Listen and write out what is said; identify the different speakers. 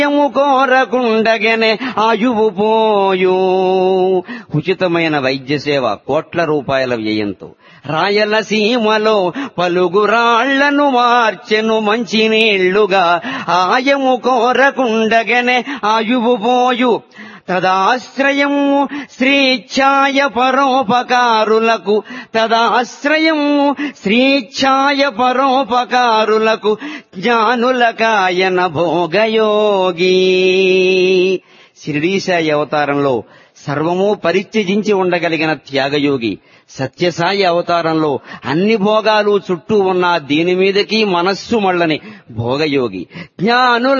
Speaker 1: యము కోరకుండగనే ఆయువు పోయు ఉచితమైన వైద్య సేవ కోట్ల రూపాయల వ్యయంతో రాయలసీమలో పలుగు రాళ్లను మార్చెను మంచినీళ్లుగా ఆయము కోరకుండగనే ఆయువు పోయు తదాశ్రయము శ్రీఛాయ పరోపకారులకు తదాశ్రయము శ్రీఛాయ పరోపకారులకు జ్ఞానులకాయన భోగయోగి శిరిడీసాయి అవతారంలో సర్వము పరిత్యజించి ఉండగలిగిన త్యాగయోగి సత్యసాయి అవతారంలో అన్ని భోగాలు చుట్టూ ఉన్న దీని మీదకి మనస్సు మళ్ళని భోగయోగి జ్ఞానుల